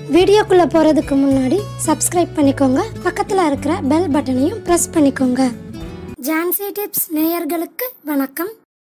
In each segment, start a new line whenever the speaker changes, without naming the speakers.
வீடியோக்குள்ள போறதுக்கு முன்னாடி சப்ஸ்கிரைப் பண்ணிக்கோங்க பக்கத்துல இருக்கிற பெல் பட்டனையும் பிரஸ் பண்ணிக்கோங்க ஜான்சி டிப்ஸ் நேயர்களுக்கு வணக்கம்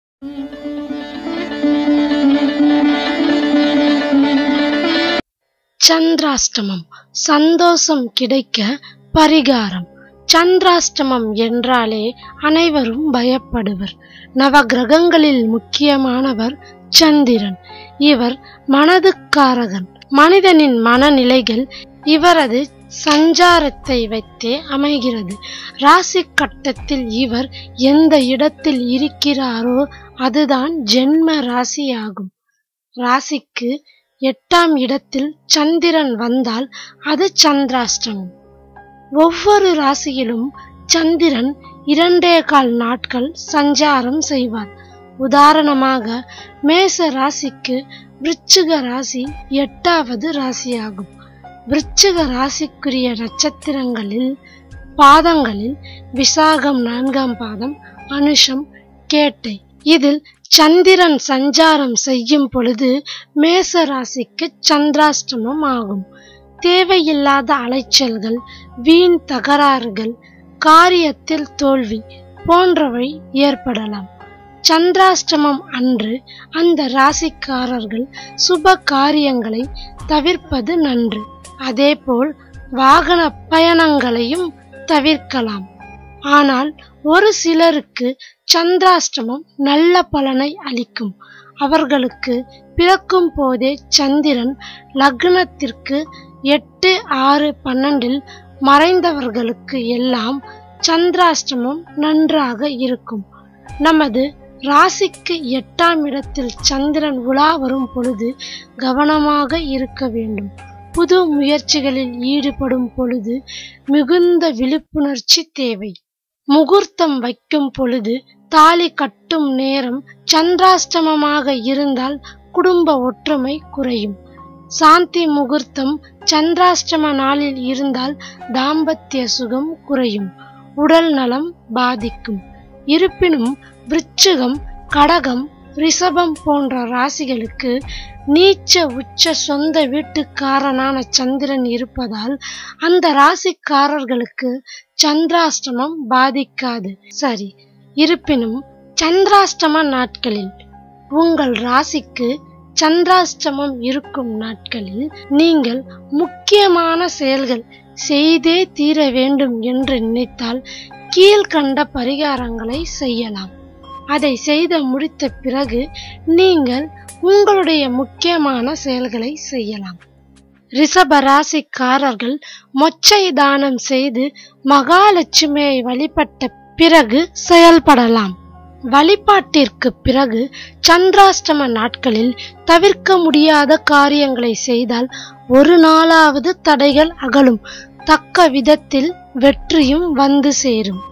சந்திராஷ்டமம் சந்தோஷம் கிடைக்க பரிகாரம் சந்திராஷ்டமம் என்றாலே அனைவரும் பயப்படுவர் நவ கிரகங்களில் முக்கியமானவர் சந்திரன் இவர் மனதுக்காரகன் மனிதனின் மனநிலைகள் இவரது சஞ்சாரத்தை வைத்தே அமைகிறது ராசி கட்டத்தில் இவர் எந்த இடத்தில் இருக்கிறாரோ அதுதான் ஜென்ம ராசியாகும் ராசிக்கு எட்டாம் இடத்தில் சந்திரன் வந்தால் அது சந்திராஷ்டமம் ஒவ்வொரு ராசியிலும் சந்திரன் இரண்டே கால் நாட்கள் சஞ்சாரம் செய்வார் உதாரணமாக மேச ராசிக்கு விருச்சிக ராசி எட்டாவது ராசியாகும் விருச்சிக ராசிக்குரிய நட்சத்திரங்களில் பாதங்களில் விசாகம் நான்காம் பாதம் அனுஷம் கேட்டை இதில் சந்திரன் சஞ்சாரம் செய்யும் பொழுது மேச ராசிக்கு சந்திராஷ்டமம் ஆகும் தேவையில்லாத அலைச்சல்கள் வீண் தகராறுகள் காரியத்தில் தோல்வி போன்றவை ஏற்படலாம் சந்திராஷ்டமம் அன்று அந்த ராசிக்காரர்கள் சுப காரியங்களை தவிர்ப்பது நன்று அதேபோல் வாகன பயணங்களையும் தவிர்க்கலாம் ஆனால் ஒரு சிலருக்கு சந்திராஷ்டமம் நல்ல பலனை அளிக்கும் அவர்களுக்கு பிறக்கும் போதே சந்திரன் லக்னத்திற்கு எட்டு ஆறு பன்னெண்டில் மறைந்தவர்களுக்கு எல்லாம் சந்திராஷ்டமம் நன்றாக இருக்கும் நமது ராசிக்கு எட்டாம் இடத்தில் சந்திரன் உலா வரும் பொழுது கவனமாக இருக்க வேண்டும் புது முயற்சிகளில் ஈடுபடும் பொழுது மிகுந்த விழிப்புணர்ச்சி தேவை முகூர்த்தம் வைக்கும் பொழுது தாலி கட்டும் நேரம் சந்திராஷ்டமமாக இருந்தால் குடும்ப ஒற்றுமை குறையும் சாந்தி முகூர்த்தம் சந்திராஷ்டம நாளில் இருந்தால் தாம்பத்திய சுகம் குறையும் உடல் நலம் பாதிக்கும் இருப்பினும் விருச்சிகம் கடகம் ரிஷபம் போன்ற ராசிகளுக்கு நீச்ச உச்ச சொந்த வீட்டுக்காரனான சந்திரன் இருப்பதால் அந்த ராசிக்காரர்களுக்கு சந்திராஷ்டமம் பாதிக்காது சரி இருப்பினும் சந்திராஷ்டம நாட்களில் உங்கள் ராசிக்கு சந்திராஷ்டமம் இருக்கும் நாட்களில் நீங்கள் முக்கியமான செயல்கள் செய்தே தீர வேண்டும் என்று நினைத்தால் கீழ்கண்ட பரிகாரங்களை செய்யலாம் அதை செய்து முடித்த பிறகு நீங்கள் உங்களுடைய முக்கியமான செயல்களை செய்யலாம் ரிஷப ராசிக்காரர்கள் மொச்சை தானம் செய்து மகாலட்சுமியை வழிபட்ட பிறகு செயல்படலாம் வழிபாட்டிற்கு பிறகு சந்திராஷ்டம நாட்களில் தவிர்க்க முடியாத காரியங்களை செய்தால் ஒரு நாளாவது தடைகள் அகலும் தக்க விதத்தில் வெற்றியும் வந்து சேரும்